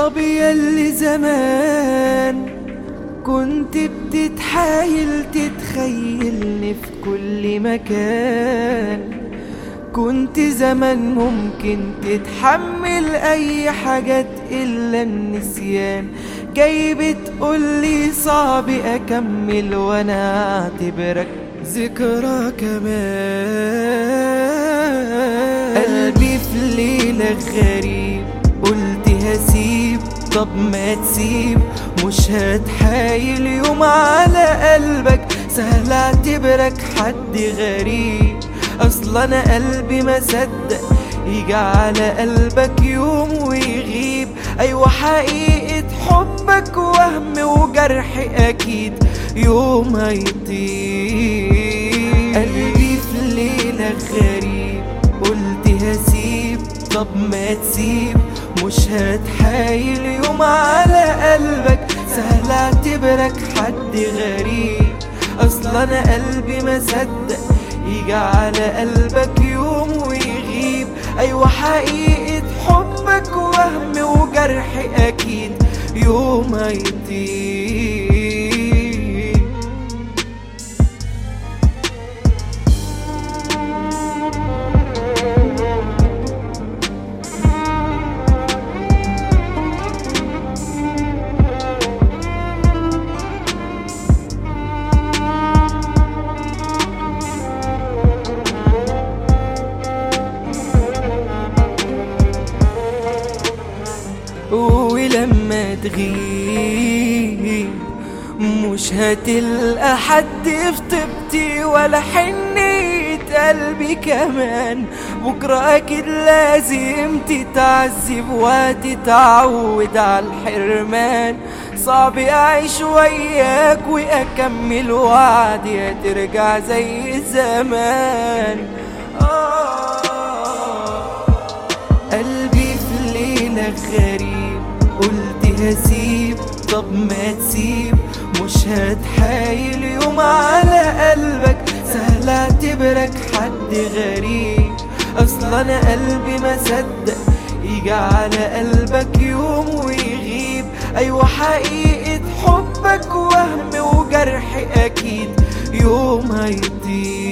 طب ياللي زمان كنت بتتحايل تتخيلني في كل مكان كنت زمان ممكن تتحمل اي حاجات الا النسيان جاي بتقولي صعب اكمل وانا اعتبرك ذكرى كمان قلبي في ليلة غريب قلت هسيب طب ما تسيب مش هتحايل يوم على قلبك سهل اعتبرك حد غريب اصلا انا قلبي ما صدق يجي على قلبك يوم ويغيب ايوه حقيقة حبك وهم وجرح اكيد يوم هيطير قلبي في ليلة غريب قلت هسيب طب ما تسيب مش هتحايل يوم على قلبك سهل اعتبرك حد غريب اصلا انا قلبي ما صدق يجي على قلبك يوم ويغيب ايوه حقيقة حبك وهم وجرح اكيد يوم هيطير ولما تغيب مش هتلقى حد في طيبتي ولا حنية قلبي كمان بكرة أكيد لازم تتعذب وتتعود على الحرمان صعب أعيش وياك وأكمل وعدي هترجع زي زمان آه قلبي في ليلة غريب قلت هسيب طب ما تسيب مش هتحايل يوم على قلبك سهل اعتبرك حد غريب اصلا انا قلبي ما صدق يجي على قلبك يوم ويغيب ايوه حقيقة حبك وهم وجرح اكيد يوم هيطير